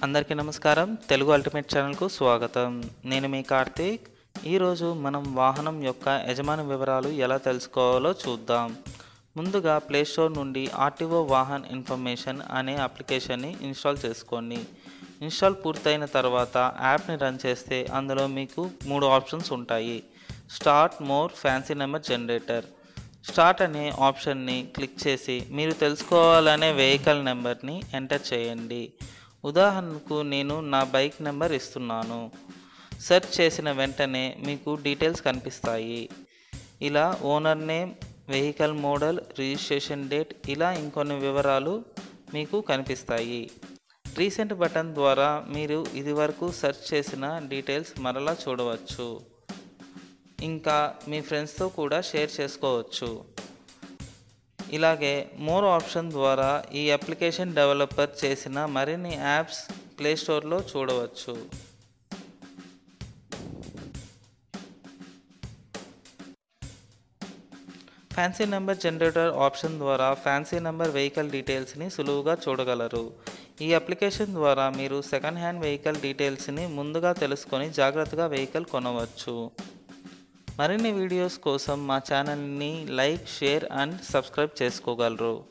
అందరికీ నమస్కారం తెలుగు అల్టిమేట్ ఛానల్కు స్వాగతం నేను మీ కార్తీక్ ఈరోజు మనం వాహనం యొక్క యజమాని వివరాలు ఎలా తెలుసుకోవాలో చూద్దాం ముందుగా ప్లేస్టోర్ నుండి ఆర్టీఓ వాహన్ ఇన్ఫర్మేషన్ అనే అప్లికేషన్ని ఇన్స్టాల్ చేసుకోండి ఇన్స్టాల్ పూర్తయిన తర్వాత యాప్ని రన్ చేస్తే అందులో మీకు మూడు ఆప్షన్స్ ఉంటాయి start more fancy number generator start అనే ఆప్షన్ని క్లిక్ చేసి మీరు తెలుసుకోవాలనే వెహికల్ నెంబర్ని ఎంటర్ చేయండి ఉదాహరణకు నేను నా బైక్ నెంబర్ ఇస్తున్నాను సెర్చ్ చేసిన వెంటనే మీకు డీటెయిల్స్ కనిపిస్తాయి ఇలా owner name vehicle model registration date ఇలా ఇంకొన్ని వివరాలు మీకు కనిపిస్తాయి రీసెంట్ బటన్ ద్వారా మీరు ఇదివరకు సెర్చ్ చేసిన డీటెయిల్స్ మరలా చూడవచ్చు ఇంకా మీ ఫ్రెండ్స్తో కూడా షేర్ చేసుకోవచ్చు ఇలాగే మోర్ ఆప్షన్ ద్వారా ఈ అప్లికేషన్ డెవలపర్ చేసిన మరిన్ని యాప్స్ ప్లేస్టోర్లో చూడవచ్చు ఫ్యాన్సీ నెంబర్ జనరేటర్ ఆప్షన్ ద్వారా ఫ్యాన్సీ నెంబర్ వెహికల్ డీటెయిల్స్ని సులువుగా చూడగలరు ఈ అప్లికేషన్ ద్వారా మీరు సెకండ్ హ్యాండ్ వెహికల్ డీటెయిల్స్ని ముందుగా తెలుసుకొని జాగ్రత్తగా వెహికల్ కొనవచ్చు మరిన్ని వీడియోస్ కోసం మా ఛానల్ని లైక్ షేర్ అండ్ సబ్స్క్రైబ్ చేసుకోగలరు